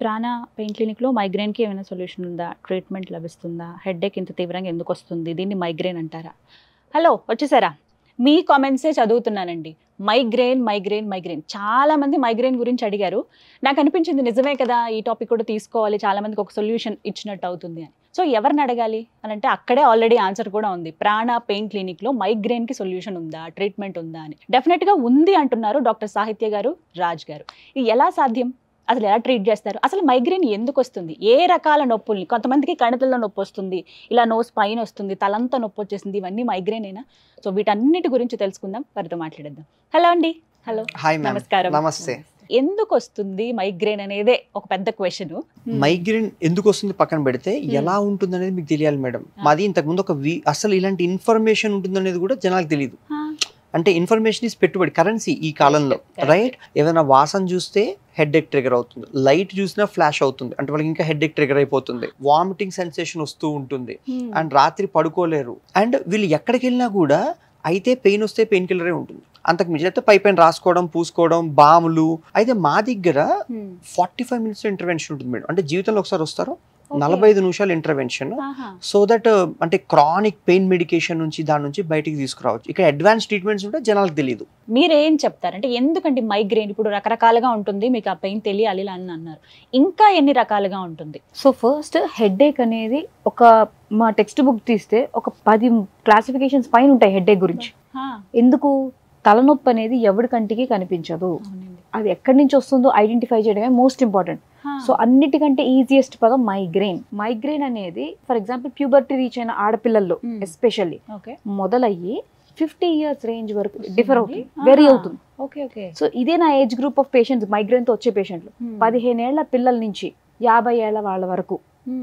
ప్రాణ పెయిన్ క్లినిక్లో మైగ్రేన్కి ఏమైనా సొల్యూషన్ ఉందా ట్రీట్మెంట్ లభిస్తుందా హెడ్ఏక్ ఇంత తీవ్రంగా ఎందుకు వస్తుంది దీన్ని మైగ్రేన్ అంటారా హలో వచ్చేసారా మీ కామెంట్సే చదువుతున్నానండి మైగ్రేన్ మైగ్రేన్ మైగ్రేన్ చాలా మంది మైగ్రేన్ గురించి అడిగారు నాకు అనిపించింది నిజమే కదా ఈ టాపిక్ కూడా తీసుకోవాలి చాలా మందికి ఒక సొల్యూషన్ ఇచ్చినట్టు అవుతుంది అని సో ఎవరిని అడగాలి అని అంటే అక్కడే ఆల్రెడీ ఆన్సర్ కూడా ఉంది ప్రాణ పెయిన్ క్లినిక్లో మైగ్రేన్కి సొల్యూషన్ ఉందా ట్రీట్మెంట్ ఉందా అని డెఫినెట్గా ఉంది అంటున్నారు డాక్టర్ సాహిత్య గారు రాజ్ గారు ఇది ఎలా సాధ్యం అసలు ఎలా ట్రీట్ చేస్తారు అసలు మైగ్రేన్ ఎందుకు వస్తుంది ఏ రకాల నొప్పుల్ని కొంతమందికి కణతల్లో నొప్పి వస్తుంది ఇలా నోస్ పైన వస్తుంది తలంతా నొప్పి వచ్చేసింది ఇవన్నీ మైగ్రేనేనా సో వీటన్నిటి గురించి తెలుసుకుందాం వారితో మాట్లాడేద్దాం హలో అండి హలో హాయ్ మ్యామ్ నమస్కారం నమస్తే ఎందుకు వస్తుంది మైగ్రేన్ అనేదే ఒక పెద్ద క్వశ్చన్ మైగ్రేన్ ఎందుకు వస్తుంది పక్కన పెడితే ఎలా ఉంటుంది అనేది మీకు తెలియాలి మేడం మాది ఇంతకుముందు ఒక వి అసలు ఇలాంటి ఇన్ఫర్మేషన్ ఉంటుందనేది కూడా జనాలకు తెలియదు అంటే ఇన్ఫర్మేషన్ ఇస్ పెట్టుబడి కరెన్సీ ఈ కాలంలో Correct. రైట్ ఏదైనా వాసన చూస్తే హెడ్ ఎక్ ట్రిగర్ అవుతుంది లైట్ చూసినా ఫ్లాష్ అవుతుంది అంటే వాళ్ళకి ఇంకా హెడ్ ఎక్ ట్రిగర్ అయిపోతుంది వామిటింగ్ సెన్సేషన్ వస్తూ ఉంటుంది అండ్ రాత్రి పడుకోలేరు అండ్ వీళ్ళు ఎక్కడికి వెళ్ళినా కూడా అయితే పెయిన్ వస్తే పెయిన్ కిల్లరే ఉంటుంది అంతకు మించి అయితే పై పైన రాసుకోవడం పూసుకోవడం బాములు అయితే మా దగ్గర ఫార్టీ ఫైవ్ మినిట్స్ ఇంటర్వెన్షన్ ఉంటుంది మేడం అంటే జీవితంలో ఒకసారి వస్తారు నలభై ఐదు నిమిషాలు ఇంటర్వెన్షన్ సో దట్ అంటే క్రానిక్ పెయిన్ మెడికేషన్ నుంచి దాని నుంచి బయటికి తీసుకురావచ్చు ఇక్కడ అడ్వాన్స్ ట్రీట్మెంట్స్ ఉంటే జనాలకు తెలియదు మీరేం చెప్తారంటే ఎందుకంటే మైగ్రేన్ ఇప్పుడు రకరకాలుగా ఉంటుంది మీకు ఆ పెయిన్ తెలియాలి ఇలా అని అన్నారు ఇంకా ఎన్ని రకాలుగా ఉంటుంది సో ఫస్ట్ హెడేక్ అనేది ఒక మా టెక్స్ట్ బుక్ తీస్తే ఒక పది క్లాసిఫికేషన్స్ పైన ఉంటాయి హెడేక్ గురించి ఎందుకు తలనొప్పి అనేది ఎవరి కంటికి కనిపించదు అది ఎక్కడి నుంచి వస్తుందో ఐడెంటిఫై చేయడమే మోస్ట్ ఇంపార్టెంట్ సో అన్నిటికంటే ఈజియెస్ట్ పదం మైగ్రెయిన్ మైగ్రెయిన్ అనేది ఫర్ ఎగ్జాంపుల్ ప్యూబర్టీ రీచ్ అయిన ఆడపిల్లల్లో Hmm. ఎస్పెషల్లీ ఓకే మొదలయ్యి ఫిఫ్టీ ఇయర్స్ రేంజ్ వరకు డిఫర్ అవుతుంది వెరీ అవుతుంది ఓకే ఓకే సో ఇదే నా age group of patients migraine తో వచ్చే పేషెంట్లు పదిహేనేళ్ల పిల్లల నుంచి యాభై ఏళ్ల వాళ్ళ వరకు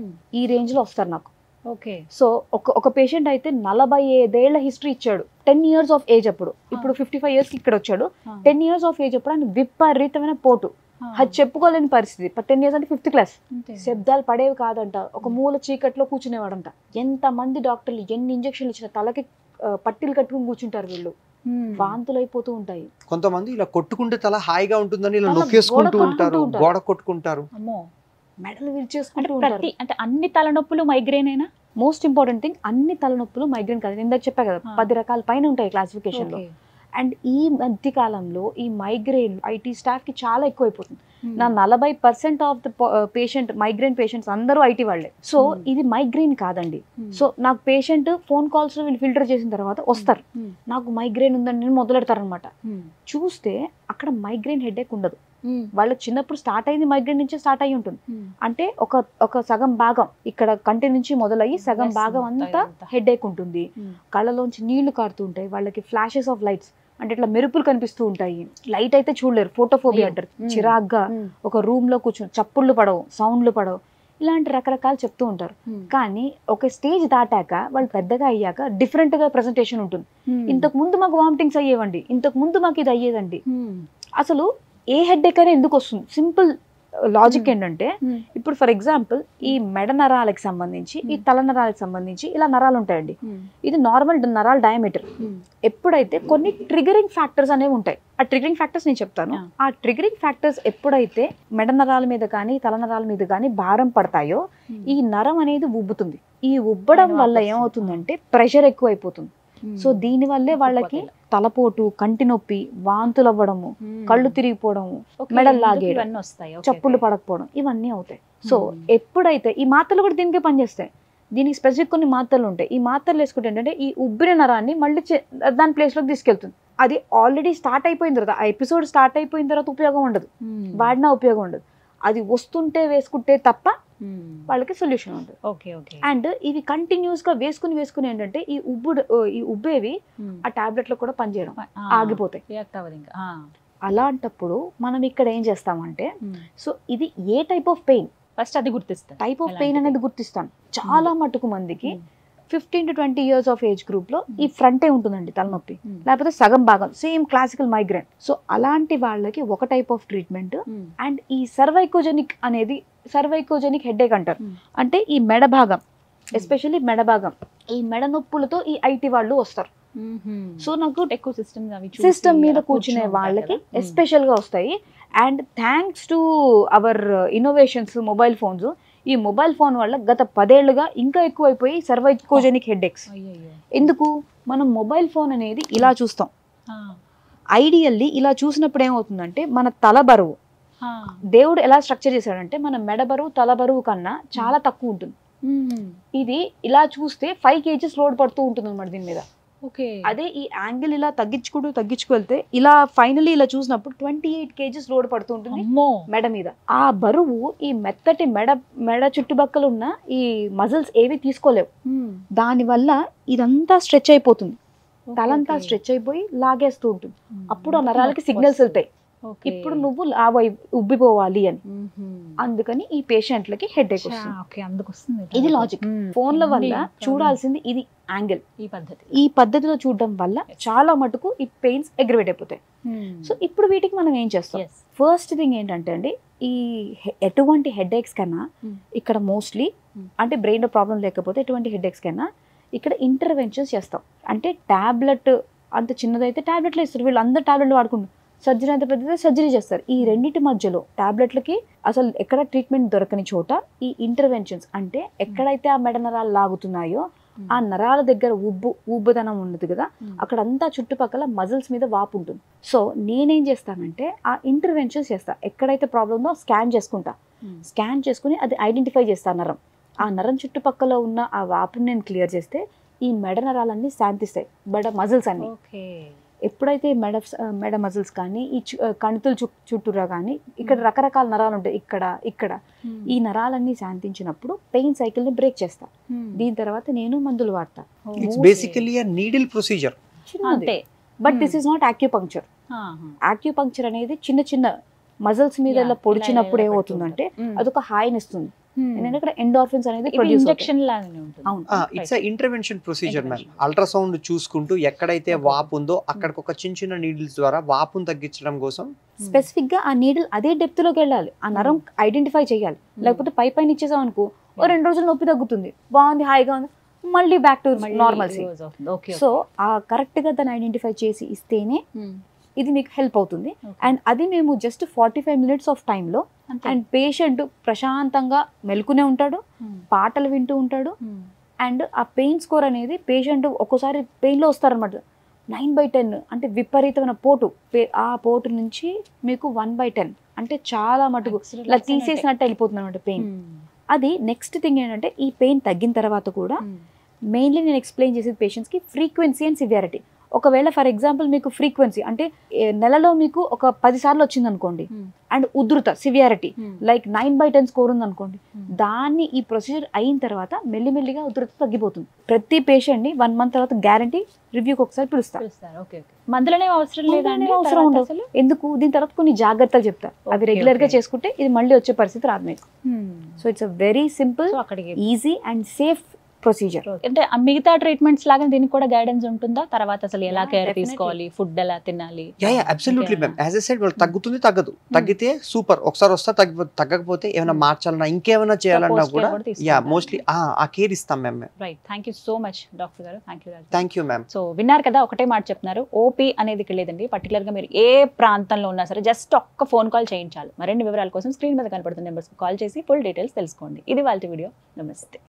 ఈ రేంజ్ లో వస్తారు నాకు ఓకే సో ఒక ఒక పేషెంట్ అయితే నలభై ఐదేళ్ల హిస్టరీ ఇచ్చాడు టెన్ ఇయర్స్ ఆఫ్ ఏజ్ అప్పుడు ఇప్పుడు ఫిఫ్టీ ఫైవ్ ఇయర్స్ కి ఇక్కడ వచ్చాడు టెన్ ఇయర్స్ ఆఫ్ ఏజ్ అప్పుడు ఆయన విపరీతమైన పోటు అది చెప్పుకోలేని పరిస్థితి టెన్ ఇయర్స్ అంటే ఫిఫ్త్ క్లాస్ శబ్దాలు పడేవి కాదంట ఒక మూల చీకట్లో కూర్చునేవాడంట ఎంత మంది డాక్టర్లు ఎన్ని ఇంజక్షన్లు ఇచ్చిన తలకి ఆ, పట్టీలు కట్టుకుని కూర్చుంటారు వీళ్ళు వాంతులు అయిపోతూ ఉంటాయి కొంతమంది ఇలా కొట్టుకుంటే తల హాయిగా ఉంటుందని ఇలా తల నొక్కేసుకుంటూ గోడ ఉంటారు కొట్టుకుంటూ గోడ కొట్టుకుంటారు అమ్మో మెడలు అంటే విరిచేసుకుంటూ ఉంటారు ప్రతి అంటే అన్ని తలనొప్పులు మైగ్రేనేనా మోస్ట్ ఇంపార్టెంట్ థింగ్ అన్ని తలనొప్పులు మైగ్రేన్ కాదు నేను ఇందాక చెప్పా కదా ఆ. పది రకాల పైన ఉంటాయి క్లాసిఫికేషన్ లో అండ్ ఈ మధ్య కాలంలో ఈ మైగ్రేన్ ఐటీ స్టాఫ్ కి చాలా ఎక్కువైపోతుంది నా నలభై percent of the patient migraine patients అందరూ ఐటీ వాళ్ళే సో Hmm. ఇది మైగ్రేన్ కాదండి సో నాకు పేషెంట్ ఫోన్ కాల్స్ లో వీళ్ళు ఫిల్టర్ చేసిన తర్వాత వస్తారు నాకు మైగ్రేన్ ఉందని నేను మొదలెడతారనమాట చూస్తే అక్కడ మైగ్రేన్ హెడేక్ ఉండదు వాళ్ళకి చిన్నప్పుడు స్టార్ట్ అయింది మైగ్రేన్ నుంచి స్టార్ట్ అయ్యి ఉంటుంది అంటే ఒక ఒక సగం భాగం ఇక్కడ కంటి నుంచి మొదలయ్యి సగం Yes, భాగం మొత్తం అంతా ఇదంతా. హెడేక్ ఉంటుంది కళ్ళలోంచి నీళ్లు కారుతూ ఉంటాయి వాళ్ళకి ఫ్లాషెస్ ఆఫ్ లైట్స్ అంటే ఇట్లా మెరుపులు కనిపిస్తూ ఉంటాయి లైట్ అయితే చూడలేరు ఫోటోఫోబియా అయ్యో. అంటారు Hmm. చిరాగ్గా ఒక రూమ్ లో కూర్చొని చప్పుళ్ళు పడవు సౌండ్లు పడవు ఇలాంటి రకరకాలు చెప్తూ ఉంటారు కానీ ఒక స్టేజ్ దాటాక వాళ్ళు పెద్దగా అయ్యాక డిఫరెంట్ గా ప్రెసెంటేషన్ ఉంటుంది ఇంతకు ముందు మాకు వామిటింగ్స్ అయ్యేవండి ఇంతకు ముందు మాకు ఇది అయ్యేదండి అసలు ఏ హెడ్ అయినా ఎందుకు వస్తుంది సింపుల్ లాజిక్ Hmm. ఏంటంటే ఇప్పుడు ఫర్ ఎగ్జాంపుల్ ఈ మెడ నరాలకు సంబంధించి ఈ Hmm. తల నరాలకు సంబంధించి ఇలా నరాలు ఉంటాయండి ఇది నార్మల్ నరాల డయామీటర్ ఎప్పుడైతే కొన్ని ట్రిగరింగ్ ఫ్యాక్టర్స్ అనేవి ఉంటాయి ఆ ట్రిగరింగ్ ఫ్యాక్టర్స్ నేను చెప్తాను Yeah. ఆ ట్రిగరింగ్ ఫ్యాక్టర్స్ ఎప్పుడైతే మెడ నరాల మీద కానీ తల నరాల మీద కానీ భారం పడతాయో ఈ నరం అనేది ఉబ్బుతుంది ఈ ఉబ్బడం పైన వల్ల వాపు ఏమవుతుందంటే ప్రెషర్ ఎక్కువ అయిపోతుంది సో దీని వల్లే వాళ్ళకి తలపోటు కంటి నొప్పి వాంతులు అవ్వడము కళ్ళు తిరిగిపోవడము మెడలు లాగేయడం. ఇవన్నీ వస్తాయి Okay, చప్పులు okay. పడకపోవడం ఇవన్నీ అవుతాయి సో Hmm. ఎప్పుడైతే ఈ మాత్రలు కూడా దీనికే పనిచేస్తాయి దీనికి స్పెసిఫిక్ కొన్ని మాత్రలు ఉంటాయి ఈ మాత్రలు వేసుకుంటే ఏంటంటే ఈ ఉబ్బిన నరాన్ని మళ్ళీ చే- దాని place లోకి తీసుకెళ్తుంది అది ఆల్రెడీ స్టార్ట్ అయిపోయిన తర్వాత ఆ ఎపిసోడ్ స్టార్ట్ అయిపోయిన తర్వాత ఉపయోగం ఉండదు Hmm. వాడినా ఉపయోగం ఉండదు అది వస్తుంటే వేసుకుంటే తప్ప Hmm. వాళ్ళకి సొల్యూషన్ ఉంటుంది ఓకే ఓకే అండ్ ఇవి కంటిన్యూస్ గా వేసుకుని వేసుకుని ఏంటంటే ఈ ఉబ్బుడు ఈ ఉబ్బేవి ఆ టాబ్లెట్ లో కూడా పనిచేయడం ఆగిపోతాయి రియాక్ట్ అవ్వదు ఇంకా ఆ. అలాంటప్పుడు మనం ఇక్కడ ఏం చేస్తామంటే Hmm. సో ఇది ఏ టైప్ ఆఫ్ పెయిన్ ఫస్ట్ అది గుర్తిస్తా టైప్ ఆఫ్ ఎలాంటి పెయిన్ pain? అనేది గుర్తిస్తాను చాలా మటుకు మందికి Hmm. Fifteen to twenty years of age group లో ఈ ఫ్రంటే ఉంటుందండి తలనొప్పి Hmm. లేకపోతే సగం భాగం సేమ్ క్లాసికల్ మైగ్రేన్ సో అలాంటి వాళ్ళకి ఒక type of treatment Hmm. And ఈ సర్వైకోజెనిక్ అనేది సర్వైకోజెనిక్ హెడేక్ అంటారు Hmm. అంటే ఈ మెడ భాగం ఎస్పెషల్లీ మెడ భాగం ఈ మెడ నొప్పులతో ఈ ఐటీ వాళ్ళు వస్తారు Mhm. సో నాకు ఎక్కువ సిస్టమ్స్ అవి చూసి సిస్టమ్ మీద అలా కూర్చునే ఉంటారు వాళ్ళకి కదా. Hmm. ఎస్పెషల్ గా వస్తాయి and thanks to our innovations mobile phones ఈ మొబైల్ ఫోన్ వల్ల గత పదేళ్లుగా ఇంకా ఎక్కువైపోయి సర్వైకోజెనిక్ హెడ్ఏక్స్ ఎందుకు మనం మొబైల్ ఫోన్ అనేది ఇలా చూస్తాం ఐడియల్లీ ఇలా చూసినప్పుడు ఏమవుతుందంటే మన తల బరువు దేవుడు ఎలా స్ట్రక్చర్ చేశాడంటే మన మెడ బరువు తల బరువు కన్నా చాలా తక్కువ ఉంటుంది ఇది ఇలా చూస్తే ఫైవ్ కేజెస్ లోడ్ పడుతూ ఉంటుంది అనమాట దీని మీద ఓకే అదే ఈ యాంగిల్ ఇలా తగ్గించుకుంటూ తగ్గించుకు వెళ్తే ఇలా ఫైనల్లీ ఇలా చూసినప్పుడు ట్వంటీ ఎయిట్ కేజెస్ లోడ్ పడుతూ ఉంటుంది అమ్మో మెడ మీద ఆ బరువు ఈ మెత్తటి మెడ మెడ చుట్టుపక్కల ఉన్న ఈ మజిల్స్ ఏవి తీసుకోలేవు దానివల్ల ఇదంతా స్ట్రెచ్ అయిపోతుంది తలంతా స్ట్రెచ్ అయిపోయి లాగేస్తూ ఉంటుంది అప్పుడు ఆ నరాలకి సిగ్నల్స్ వెళ్తాయి ఇప్పుడు నువ్వు లావై ఉబ్బిపోవాలి అని అందుకని ఈ పేషెంట్లకి హెడ్ ఏక్ వస్తుంది ఓకే అందుకు వస్తుంది ఇది లాజిక్ ఫోన్ల వల్ల చూడాల్సింది ఇది యాంగిల్ ఈ పద్ధతి ఈ పద్ధతిలో చూడడం వల్ల చాలా మటుకు ఈ పెయిన్స్ అగ్రివేట్ అయిపోతాయి సో ఇప్పుడు వీటికి మనం ఏం చేస్తాం Yes. ఫస్ట్ థింగ్ ఏంటంటే అండి ఈ హె- ఎటువంటి హెడ్ ఏక్స్ కన్నా Hmm. ఇక్కడ మోస్ట్లీ Hmm. అంటే బ్రెయిన్లో ప్రాబ్లం లేకపోతే ఎటువంటి హెడ్ ఏక్స్ కన్నా ఇక్కడ ఇంటర్వెన్షన్స్ చేస్తాం అంటే టాబ్లెట్ అంత చిన్నదైతే టాబ్లెట్లు ఇస్తారు వీళ్ళు అందరు టాబ్లెట్లు వాడుకుంటారు సర్జరీ అంత పెద్దదే సర్జరీ చేస్తారు ఈ రెండింటి మధ్యలో టాబ్లెట్లకి అసలు ఎక్కడ ట్రీట్మెంట్ దొరకని చోట ఈ ఇంటర్వెన్షన్స్ అంటే ఎక్కడైతే ఆ మెడ నరాలు లాగుతున్నాయో ఆ నరాల దగ్గర ఉబ్బు ఉబ్బుదనం ఉండదు కదా అక్కడంతా చుట్టుపక్కల మజిల్స్ మీద వాపు ఉంటుంది సో నేనేం చేస్తానంటే ఆ ఇంటర్వెన్షన్స్ చేస్తా ఎక్కడైతే ప్రాబ్లం ఉందో స్కాన్ చేసుకుంటా స్కాన్ చేసుకుని అది ఐడెంటిఫై చేస్తా నరం ఆ నరం చుట్టుపక్కల ఉన్న ఆ వాపుని నేను క్లియర్ చేస్తే ఈ మెడ నరాలన్నీ శాంతిస్తాయి మెడ మజిల్స్ అన్ని ఓకే ఎప్పుడైతే మెడ మెడ మజిల్స్ కానీ ఈ చు- కణుతుల చు చుట్టూరా కానీ ఇక్కడ రకరకాల నరాలు ఉంటాయి ఇక్కడ ఇక్కడ ఈ నరాలన్నీ శాంతించినప్పుడు పెయిన్ సైకిల్ని బ్రేక్ చేస్తా దీని తర్వాత నేను మందులు వాడతా ఇట్స్ బేసికలీ నీడిల్ ప్రొసీజర్ చిన్నది అంతే but this is not acupuncture acupuncture అనేది చిన్న చిన్న మజిల్స్ మీద Yeah, ఇలా పొడిచినప్పుడు ఇలా ఇలా ఏమవుతుందంటే Mm. అదొక హాయిని ఇస్తుంది ఎందుకంటే ఇక్కడ ఎండార్ఫిన్స్ అనేది ప్రొడ్యూస్ ఇంజెక్షన్ లాగానే ఉంటుంది అవును it's intervention procedure ma'am Intervention. Ultrasound చూసుకుంటూ ఎక్కడైతే Okay. వాపు ఉందో అక్కడికి ఒక చిన్న చిన్న నీడిల్స్ ద్వారా వాపును తగ్గించడం కోసం స్పెసిఫిక్ గా ఆ నీడిల్ అదే డెప్త్ లోకి వెళ్ళాలి ఆ నరం ఐడెంటిఫై చేయాలి లేకపోతే పై పైన ఇచ్చేసాం అనుకో ఓ రెండు రోజులు నొప్పి తగ్గుతుంది బాగుంది హాయిగా ఉంది మళ్ళీ back to normalcy okay so ఆ కరెక్ట్ గా దాన్ని ఐడెంటిఫై చేసి ఇస్తేనే ఇది మీకు హెల్ప్ అవుతుంది అండ్ అది మేము just forty five minutes of టైంలో అండ్ పేషెంట్ ప్రశాంతంగా మెలుకునే ఉంటాడు పాటలు వింటూ ఉంటాడు అండ్ ఆ పెయిన్ స్కోర్ అనేది పేషెంట్ ఒక్కోసారి పెయిన్లో వస్తారనమాట నైన్ బై టెన్ అంటే విపరీతమైన పోటు పే- ఆ పోటు నుంచి మీకు వన్ బై టెన్ అంటే చాలా మటుకు ఇలా తీసేసినట్టు వెళ్ళిపోతుంది అనమాట పెయిన్ అది నెక్స్ట్ థింగ్ ఏంటంటే ఈ పెయిన్ తగ్గిన తర్వాత కూడా మెయిన్లీ నేను ఎక్స్ప్లెయిన్ చేసేది పేషెంట్స్కి ఫ్రీక్వెన్సీ అండ్ సివియారిటీ ఒకవేళ ఫర్ ఎగ్జాంపుల్ మీకు ఫ్రీక్వెన్సీ అంటే ఏ, నెలలో మీకు ఒక పది సార్లు వచ్చింది అనుకోండి అండ్ ఉధృత severity like nine by ten score ఉంది అనుకోండి దాన్ని ఈ ప్రొసీజర్ అయిన తర్వాత మెల్లిమెల్లిగా ఉధృత తగ్గిపోతుంది ప్రతి పేషెంట్ ని వన్ మంత్ తర్వాత గ్యారంటీ రివ్యూకి ఒకసారి పిలుస్తారు ఓకే ఓకే మందులనే అవసరం లేదా మందులనేం అవసరం ఉండదు. ఎందుకు దీని తర్వాత కొన్ని జాగ్రత్తలు చెప్తారు అవి Okay, రెగ్యులర్ గా okay. చేసుకుంటే ఇది మళ్ళీ వచ్చే పరిస్థితి రాదు మీకు so it's a very simple so అక్కడికి ఈజీ అండ్ సేఫ్ ప్రొసీజర్ అంటే ఆ మిగతా ట్రీట్మెంట్స్ లాగా దీనికి కూడా గైడెన్స్ ఉంటుందా తర్వాత అసలు ఎలా Yeah, కేర్ definitely. తీసుకోవాలి ఫుడ్ ఎలా తినాలి yeah yeah absolutely Okay. Ma'am as a side వాళ్ళు తగ్గుతుంది తగ్గదు తగ్గితే సూపర్ ఒకసారి వస్తా తగ్గిపో తగ్గకపోతే ఏమైనా Hmm. మార్చాలన్నా ఇంకేమైనా చేయాలన్నా post care కూడా కూడా తీసుకుంటారు. యా మోస్ట్లీ ఆ కేర్ ఇస్తాం ma'am right thank you so much doctor garu thank you thank you ma'am so విన్నారు కదా ఒకటే మాట చెప్తున్నారు ఓపీ అనేది ఇక్కడ లేదండి Particular గా మీరు ఏ ప్రాంతంలో ఉన్నా సరే జస్ట్ ఒక్క ఫోన్ కాల్ చేయించాలి మరిన్ని వివరాల కోసం స్క్రీన్ మీద కనపడుతున్న నెంబర్స్ కాల్ చేసి ఫుల్ డీటెయిల్స్ తెలుసుకోండి ఇది వాళ్ళ వీడియో నమస్తే